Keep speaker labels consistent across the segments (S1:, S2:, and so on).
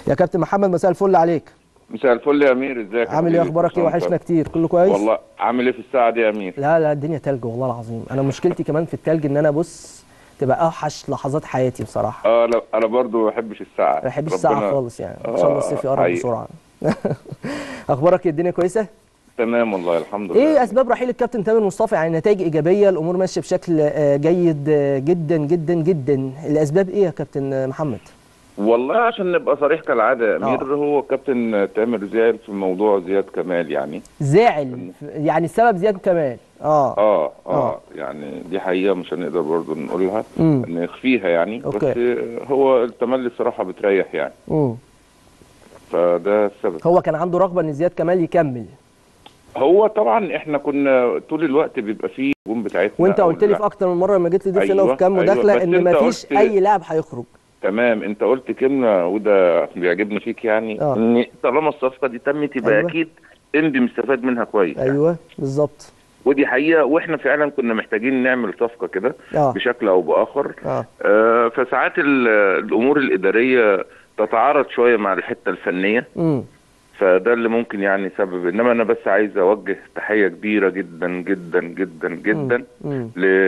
S1: يا كابتن محمد مساء الفل عليك
S2: مساء الفل يا امير ازيك يا
S1: عامل ايه
S2: حبيبي؟
S1: اخبارك ايه
S2: مساء
S1: وحشنا
S2: الخير.
S1: كتير كله كويس
S2: والله عامل ايه في الساعه دي يا امير
S1: لا لا الدنيا تلج والله العظيم انا مشكلتي كمان في التلج ان انا بص تبقى اوحش لحظات حياتي بصراحه
S2: اه لا انا برضو ما بحبش الساعه
S1: ما بحبش الساعه
S2: ربنا-
S1: خالص يعني ان شاء الله
S2: آه،
S1: الصيف يقرب
S2: حقيقي.
S1: بسرعه اخبارك ايه الدنيا كويسه
S2: تمام والله الحمد لله
S1: ايه اسباب رحيل الكابتن تامر مصطفى يعني نتائج ايجابيه الامور ماشيه بشكل آه، جيد آه، جدا جدا جدا الاسباب ايه يا كابتن آه، محمد
S2: والله عشان نبقى صريح كالعاده يا امير
S1: آه.
S2: هو كابتن تامر زعل في موضوع زياد كمال يعني
S1: زاعل يعني السبب زياد كمال اه
S2: اه
S1: آه.
S2: اه يعني دي حقيقه مش هنقدر برضو نقولها
S1: مم.
S2: نخفيها يعني
S1: أوكي.
S2: بس هو التملي الصراحه بتريح يعني
S1: مم.
S2: فده السبب
S1: هو كان عنده رغبه ان زياد كمال يكمل
S2: هو طبعا احنا كنا طول الوقت بيبقى فيه الجون بتاعتنا
S1: وانت
S2: أو
S1: قلت لي
S2: لا.
S1: في اكتر من مره لما جيت لي ضيف هنا
S2: أيوة،
S1: وفي كام
S2: أيوة،
S1: مداخله
S2: بس
S1: ان
S2: أنت
S1: مفيش
S2: قلت-
S1: اي لاعب هيخرج
S2: تمام انت قلت كلمه وده بيعجبني فيك يعني
S1: آه.
S2: ان طالما الصفقه دي تمت يبقى
S1: أيوة.
S2: اكيد انبي مستفاد منها كويس يعني.
S1: ايوه بالظبط
S2: ودي حقيقه واحنا فعلا كنا محتاجين نعمل صفقه كده
S1: اه
S2: بشكل او باخر
S1: اه
S2: آه فساعات ال- الامور الاداريه تتعارض شويه مع الحته الفنيه
S1: امم
S2: فده اللي ممكن يعني سبب انما انا بس عايز اوجه تحيه كبيره جدا جدا جدا جدا
S1: امم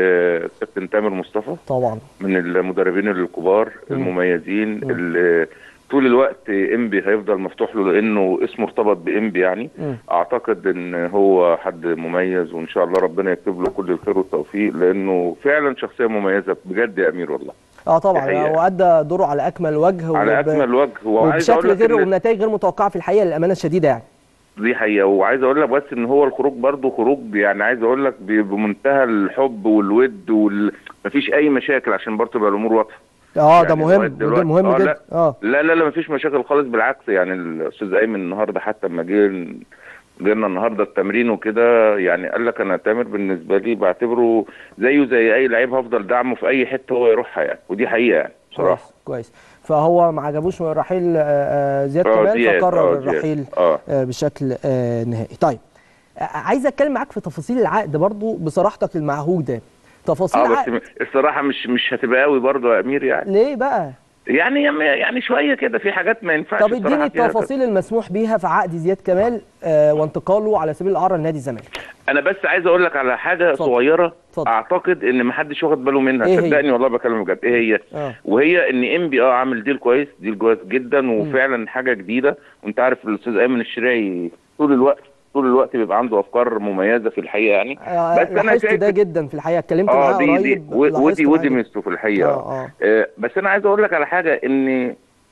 S2: لكابتن تامر مصطفى
S1: طبعا
S2: من المدربين الكبار
S1: مم.
S2: المميزين
S1: مم.
S2: اللي طول الوقت انبي هيفضل مفتوح له لانه اسمه ارتبط بانبي يعني
S1: مم.
S2: اعتقد ان هو حد مميز وان شاء الله ربنا يكتب له كل الخير والتوفيق لانه فعلا شخصيه مميزه بجد يا امير والله
S1: اه طبعا
S2: دي حقيقة.
S1: وادى دوره على اكمل وجه
S2: على
S1: وب-
S2: اكمل وجه وعايز اقول
S1: وبشكل
S2: لك
S1: غير
S2: إن
S1: وبنتائج غير متوقعه في الحقيقه للامانه الشديده يعني
S2: دي حقيقه وعايز اقول لك بس ان هو الخروج برضه خروج يعني عايز اقول لك ب- بمنتهى الحب والود وال... مفيش اي مشاكل عشان برضه تبقى الامور واضحه
S1: اه ده
S2: يعني
S1: مهم
S2: لغاية
S1: ده
S2: دلوقتي-
S1: مهم
S2: آه،
S1: جدا
S2: لا.
S1: اه
S2: لا لا لا مفيش مشاكل خالص بالعكس يعني الاستاذ ايمن النهارده حتى لما جه جينا النهارده التمرين وكده يعني قال لك انا تامر بالنسبه لي بعتبره زيه زي اي لعيب هفضل دعمه في اي حته هو يروحها يعني ودي حقيقه يعني بصراحه
S1: كويس كويس فهو ما عجبوش رحيل آه، آه، زياد
S2: آه،
S1: كمال
S2: زياد،
S1: فقرر
S2: آه، زياد.
S1: الرحيل
S2: اه
S1: آه، بشكل آه، نهائي طيب آه، عايز اتكلم معاك في تفاصيل العقد برضو بصراحتك المعهوده تفاصيل
S2: اه بس
S1: عقد
S2: الصراحه مش مش هتبقى قوي برضه يا امير يعني
S1: ليه بقى
S2: يعني يعني شويه كده في حاجات ما ينفعش
S1: طب اديني
S2: الصراحة فيها.
S1: التفاصيل المسموح بيها في عقد زياد كمال آه، وانتقاله على سبيل الاعاره لنادي الزمالك
S2: انا بس عايز اقول لك على حاجه
S1: اتفضل.
S2: صغيره
S1: اتفضل.
S2: اعتقد ان ما حدش واخد باله منها
S1: إيه هي؟
S2: صدقني والله بكلم بجد ايه هي
S1: اه
S2: وهي ان ام بي اه عامل ديل كويس ديل كويس جدا وفعلا حاجه جديده وانت عارف الاستاذ ايمن الشراعي طول الوقت طول الوقت بيبقى عنده افكار مميزه في الحقيقه يعني
S1: آه،
S2: بس أنا
S1: لاحظت
S2: شايف-
S1: ده جدا في الحقيقه اتكلمت معاه
S2: اه دي دي
S1: قريب
S2: و-
S1: لاحظت
S2: ودي
S1: معاه
S2: ودي
S1: جداً.
S2: ميزته في الحقيقه
S1: اه اه
S2: آه، بس انا عايز اقول لك على حاجه ان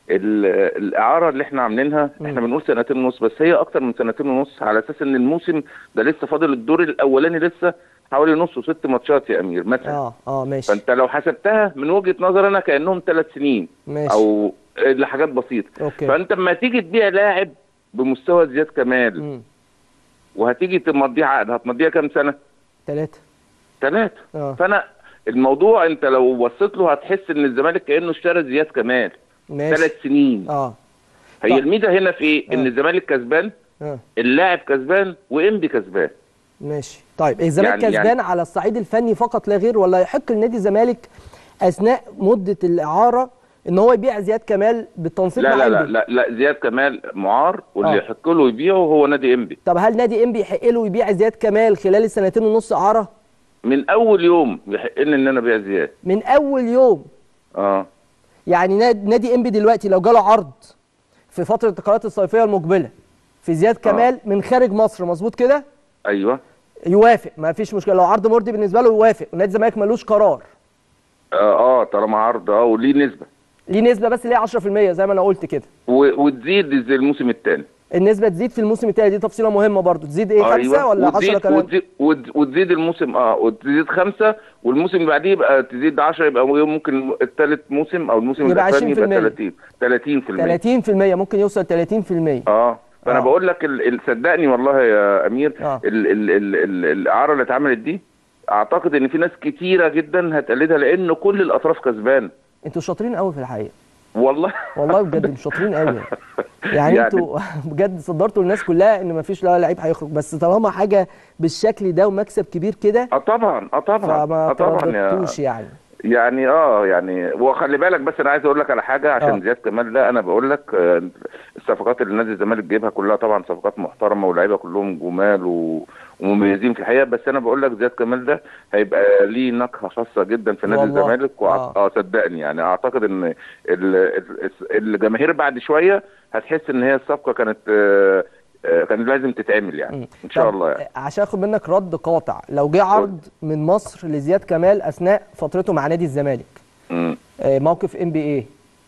S2: ال- الاعاره اللي احنا عاملينها
S1: مم.
S2: احنا بنقول سنتين ونص بس هي اكتر من سنتين ونص على اساس ان الموسم ده لسه فاضل الدور الاولاني لسه حوالي نص وست ماتشات يا امير مثلا
S1: اه اه ماشي
S2: فانت لو حسبتها من وجهه نظر انا كانهم ثلاث سنين
S1: ماشي
S2: او لحاجات بسيطه
S1: اوكي
S2: فانت لما تيجي تبيع لاعب بمستوى زياد كمال
S1: امم
S2: وهتيجي تمضيه عقد هتمضيها كام سنه؟
S1: ثلاثه
S2: ثلاثه
S1: اه
S2: فانا الموضوع انت لو بصيت له هتحس ان الزمالك كانه اشترى زياد كمال
S1: ماشي
S2: ثلاث سنين
S1: اه
S2: هي
S1: طيب.
S2: الميزه هنا في ايه؟ ان
S1: آه.
S2: الزمالك كسبان
S1: اه
S2: اللاعب كسبان وانبي كسبان
S1: ماشي طيب الزمالك
S2: يعني-
S1: كسبان
S2: يعني-
S1: على الصعيد الفني فقط لا غير ولا يحق لنادي الزمالك اثناء مده الاعاره ان هو يبيع زياد كمال بالتنسيق
S2: لا
S1: مع
S2: لا لا
S1: إنبي؟
S2: لا لا زياد كمال معار واللي
S1: آه.
S2: يحق له يبيعه هو نادي انبي
S1: طب هل نادي انبي يحق له يبيع زياد كمال خلال السنتين ونص اعاره
S2: من اول يوم يحق لي ان انا ابيع زياد
S1: من اول يوم
S2: اه
S1: يعني ناد- نادي انبي دلوقتي لو جاله عرض في فتره الانتقالات الصيفيه المقبله في زياد كمال من خارج مصر مظبوط كده
S2: ايوه
S1: يوافق ما فيش مشكله لو عرض مرضي بالنسبه له يوافق ونادي الزمالك ملوش قرار
S2: اه, آه طالما عرض اه وليه نسبه
S1: ليه نسبه بس اللي هي 10% زي ما انا قلت كده
S2: و- وتزيد زي الموسم الثاني
S1: النسبه تزيد في الموسم التاني دي تفصيله مهمه برضو تزيد ايه خمسة ولا 10
S2: وتزيد
S1: كمان
S2: وتزيد, وتزيد, وتزيد الموسم اه وتزيد خمسه والموسم اللي بعديه يبقى تزيد 10 يبقى ممكن الثالث موسم او الموسم
S1: يبقى
S2: الثاني يبقى
S1: 20%.
S2: 30 30%
S1: 30% ممكن يوصل 30%
S2: اه فانا
S1: آه.
S2: بقول لك ال- ال- صدقني والله يا امير
S1: آه.
S2: ال ال ال ال الاعاره اللي اتعملت دي اعتقد ان في ناس كتيره جدا هتقلدها لان كل الاطراف كسبان
S1: انتوا شاطرين قوي في الحقيقه
S2: والله
S1: والله بجد انتوا شاطرين قوي يعني, يعني
S2: يعني-
S1: انتوا بجد صدرتوا للناس كلها ان مفيش لا لعيب هيخرج بس طالما حاجه بالشكل ده ومكسب كبير كده
S2: اه طبعا اه طبعا
S1: فما
S2: اه طبعا يا
S1: ترددتوش يعني
S2: يعني اه يعني وخلي بالك بس انا عايز اقول لك على حاجه عشان
S1: آه.
S2: زياد كمال ده انا بقول لك آه، الصفقات اللي نادي الزمالك جايبها كلها طبعا صفقات محترمه ولاعيبه كلهم جمال و... ومميزين في الحقيقه بس انا بقول لك زياد كمال ده هيبقى ليه نكهه خاصه جدا في نادي
S1: والله.
S2: الزمالك وأع...
S1: آه.
S2: اه صدقني يعني اعتقد ان ال... ال- الجماهير بعد شويه هتحس ان هي الصفقه كانت آه، آه، كان لازم تتعمل يعني ان شاء
S1: طب
S2: الله يعني
S1: عشان اخد منك رد قاطع لو جه عرض من مصر لزياد كمال اثناء فترته مع نادي الزمالك
S2: مم.
S1: آه، موقف ام بي اي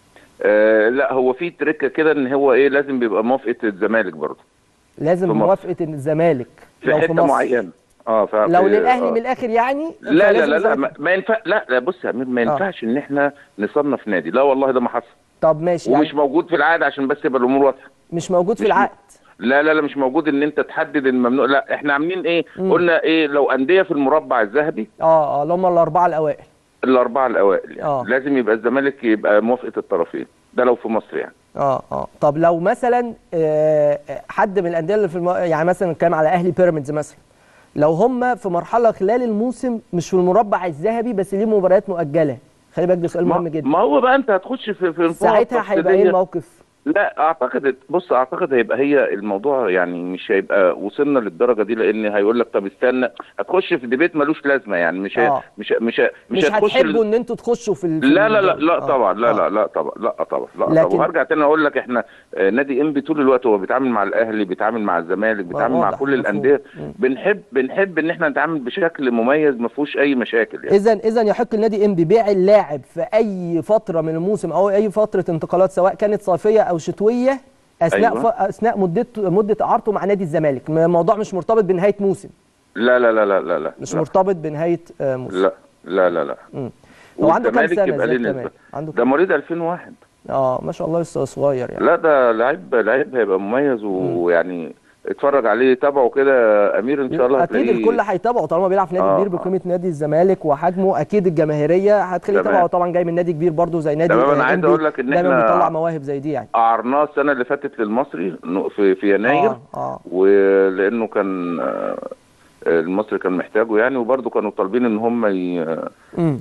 S2: آه لا هو في تريكه كده ان هو ايه لازم بيبقى موافقه الزمالك برضه
S1: لازم
S2: في مصر.
S1: موافقه الزمالك
S2: في
S1: لو
S2: حته
S1: في مصر
S2: معينه اه ففي-
S1: لو للاهلي
S2: آه.
S1: من الاخر يعني
S2: لا لا
S1: فلازم
S2: لا لا
S1: الزمالك-
S2: ما, ما ينفع لا لا بص يا امير ما ينفعش ان احنا نصنف نادي لا والله ده ما حصل
S1: طب ماشي
S2: ومش
S1: يعني
S2: موجود في العقد عشان بس يبقى الامور واضحه
S1: مش موجود في
S2: مش م-
S1: العقد
S2: لا لا لا مش موجود ان انت تحدد الممنوع لا احنا عاملين ايه قلنا ايه لو انديه في المربع الذهبي
S1: اه اه اللي هم الاربعه الاوائل
S2: الاربعه الاوائل يعني
S1: آه.
S2: لازم يبقى الزمالك يبقى موافقه الطرفين ده لو في مصر يعني
S1: اه اه طب لو مثلا آه، حد من الانديه اللي في الم... يعني مثلا نتكلم على اهلي بيراميدز مثلا لو هم في مرحله خلال الموسم مش في المربع الذهبي بس ليه مباريات مؤجله خلي بالك ده سؤال مهم
S2: ما,
S1: جدا
S2: ما هو بقى انت هتخش في في نقاط
S1: ساعتها هيبقى ايه
S2: تفصيلية.
S1: الموقف
S2: لا اعتقد بص اعتقد هيبقى هي الموضوع يعني مش هيبقى وصلنا للدرجه دي لان هيقول لك طب استنى هتخش في ديبيت ملوش لازمه يعني مش
S1: آه.
S2: مش مش مش,
S1: مش
S2: هتخش
S1: هتحبوا
S2: لل-
S1: ان انتوا تخشوا في ال... في
S2: لا لا لا
S1: ال-
S2: لا
S1: آه،
S2: طبعا لا
S1: آه.
S2: لا لا طبعا لا طبعا لا
S1: لكن-
S2: طبعا وهرجع تاني اقول لك احنا آه، نادي انبي طول الوقت هو بيتعامل مع الاهلي بيتعامل مع الزمالك بيتعامل مع
S1: واضح،
S2: كل
S1: مفهوم.
S2: الانديه
S1: مم.
S2: بنحب بنحب ان احنا نتعامل بشكل مميز ما فيهوش اي مشاكل يعني
S1: اذا اذا يحق النادي ام بيع اللاعب في اي فتره من الموسم او اي فتره انتقالات سواء كانت صيفيه او شتويه اثناء
S2: أيوة.
S1: ف... اثناء مده مده اعارته مع نادي الزمالك الموضوع مش مرتبط بنهايه موسم
S2: لا لا لا لا لا لا
S1: مش
S2: لا.
S1: مرتبط بنهايه آه، موسم
S2: لا لا لا لا
S1: مم. هو عنده كام
S2: والزمالك
S1: سنه
S2: يبقى ليه
S1: زياد
S2: نسبة.
S1: كمال عنده
S2: ده
S1: كام
S2: مواليد 2001
S1: اه ما شاء الله لسه صغير يعني
S2: لا ده لعيب لعيب هيبقى مميز ويعني اتفرج عليه تابعه كده امير ان شاء الله
S1: اكيد
S2: هتلاقيه
S1: الكل هيتابعه طالما بيلعب في نادي
S2: آه،
S1: كبير
S2: آه.
S1: بقيمه نادي الزمالك وحجمه اكيد الجماهيريه هتخليه
S2: تمام.
S1: يتابعه طبعا جاي من نادي كبير برضه زي نادي
S2: تمام، أنا
S1: آه،
S2: عايز
S1: إنبي،
S2: أقول لك إن
S1: دايما
S2: إحنا-
S1: بيطلع مواهب زي دي يعني
S2: قعرناه السنه اللي فاتت للمصري إنه في في يناير
S1: اه اه
S2: ولانه كان آه، المصري كان محتاجه يعني وبرضه كانوا طالبين ان هم ي-
S1: مم.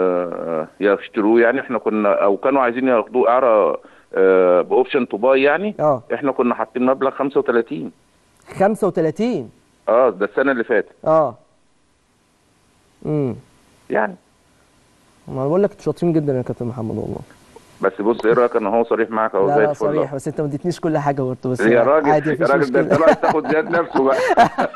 S2: ي- يشتروه يعني احنا كنا او كانوا عايزين ياخدوه اعاره آه، باوبشن تو باي يعني
S1: اه
S2: احنا كنا حاطين مبلغ 35
S1: 35
S2: اه ده السنه اللي فاتت
S1: اه امم
S2: يعني
S1: ما أنا بقول لك انتوا شاطرين جدا يا كابتن محمد والله
S2: بس بص ايه رايك انا هو صريح معاك اهو
S1: لا
S2: زي
S1: لا
S2: الفل
S1: صريح بس انت ما اديتنيش كل حاجه برضه بس
S2: يا راجل
S1: عادي
S2: يا
S1: مفيش
S2: راجل ده انت
S1: مشكله
S2: رايح تاخد زياد نفسه بقى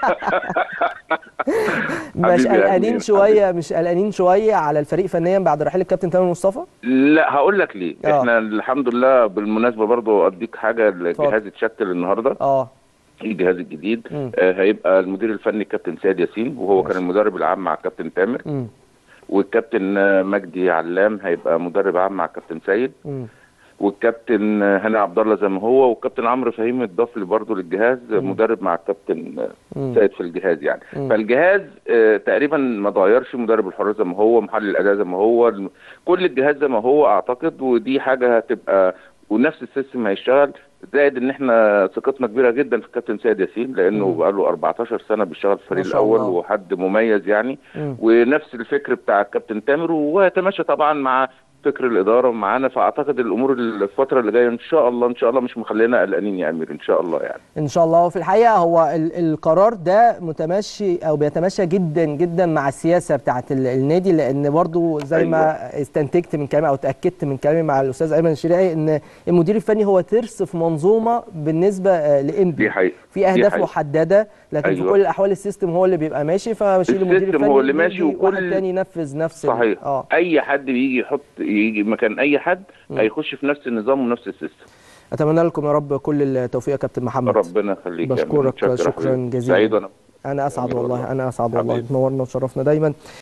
S1: مش
S2: حبيبي يا
S1: قلقانين
S2: أمير،
S1: شويه مش قلقانين شويه على الفريق فنيا بعد رحيل الكابتن تامر مصطفى
S2: لا هقول لك ليه
S1: آه.
S2: احنا الحمد لله بالمناسبه برضو اديك حاجه الجهاز اتشكل النهارده
S1: اه
S2: الجهاز الجديد
S1: مم.
S2: آه هيبقى المدير الفني الكابتن سيد ياسين وهو كان المدرب العام مع الكابتن تامر
S1: امم
S2: والكابتن آه، مجدي علام هيبقى مدرب عام مع الكابتن سيد
S1: امم
S2: والكابتن آه، هاني عبد الله زي ما هو والكابتن عمرو فهيم اتضاف لي برضه للجهاز آه، مدرب مع الكابتن آه،
S1: مم.
S2: سيد في الجهاز يعني
S1: مم.
S2: فالجهاز آه، تقريبا ما اتغيرش مدرب الحراس زي ما هو محلل الاداء زي ما هو الم- كل الجهاز زي ما هو اعتقد ودي حاجه هتبقى ونفس السيستم هيشتغل زائد ان احنا ثقتنا كبيره جدا في الكابتن سيد ياسين لانه
S1: مم.
S2: بقاله 14 سنه بيشتغل في الفريق
S1: ما شاء
S2: الاول
S1: الله.
S2: وحد مميز يعني
S1: مم.
S2: ونفس الفكر بتاع الكابتن تامر ويتماشى طبعا مع فكر الاداره معانا فاعتقد الامور الفتره اللي جايه ان شاء الله ان شاء الله مش مخلينا قلقانين يا امير ان شاء الله يعني
S1: ان شاء الله وفي الحقيقه هو ال- القرار ده متمشي او بيتماشى جدا جدا مع السياسه بتاعه ال- النادي لان برضو زي ما استنتجت من كلامي او اتاكدت من كلامي مع الاستاذ ايمن الشريعي ان المدير الفني هو ترس في منظومه بالنسبه آه، لانبي
S2: دي حقيقه
S1: في
S2: دي
S1: اهداف
S2: حقيقة.
S1: محدده لكن في
S2: أيوة.
S1: كل الاحوال السيستم هو اللي بيبقى ماشي فبشيل المدير
S2: السيستم
S1: الفني
S2: هو اللي ماشي
S1: ويجي واحد
S2: وكل-
S1: تاني ينفذ نفس ال-
S2: صحيح
S1: اه
S2: اي حد بيجي يحط يجي مكان اي حد هيخش في نفس النظام ونفس السيستم
S1: اتمنى لكم يا رب كل التوفيق يا كابتن محمد
S2: ربنا يخليك يا أمير.
S1: بشكرك
S2: متشكر يا
S1: شكراً
S2: حبيبي.
S1: جزيلاً.
S2: سعيد وانا
S1: انا اسعد
S2: جميل
S1: والله
S2: والله.
S1: انا اسعد والله
S2: حبيبي.
S1: تنورنا وشرفنا دايما